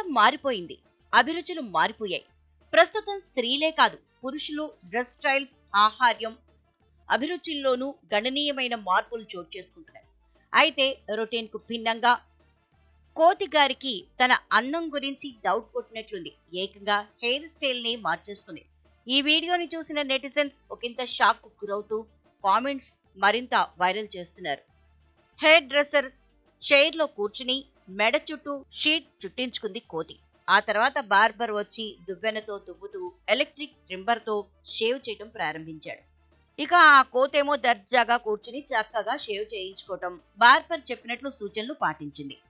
మారిపోయింది అభిరుచులు మారిపోయాయి ప్రస్తుతం స్త్రీలే కాదు పురుషులు డ్రెస్ స్టైల్స్ ఆహార్యం అభిరుచుల్లోనూ గణనీయమైన మార్పులు చోటు చేసుకుంటున్నాయి అయితే రొటీన్ కు భిన్నంగా కోతి గారికి తన అందం గురించి డౌట్ కొట్టినట్లుంది ఏకంగా హెయిర్ స్టైల్ ని మార్చేస్తుంది ఈ వీడియోని చూసిన నెటిజన్స్ ఒకంత షాక్ కు గురవుతూ కామెంట్స్ మరింత వైరల్ చేస్తున్నారు హెయిర్ డ్రెస్సర్ చైర్ లో కూర్చుని మెడ చుట్టూ షీట్ చుట్టించుకుంది కోతి ఆ తర్వాత బార్బర్ వచ్చి దువ్వెనతో దువ్వుతూ ఎలక్ట్రిక్ ట్రిమ్మర్ తో షేవ్ చేయడం ప్రారంభించాడు ఇక ఆ కోతేమో దర్జాగా కూర్చుని చక్కగా షేవ్ చేయించుకోవటం బార్బర్ చెప్పినట్లు సూచనలు పాటించింది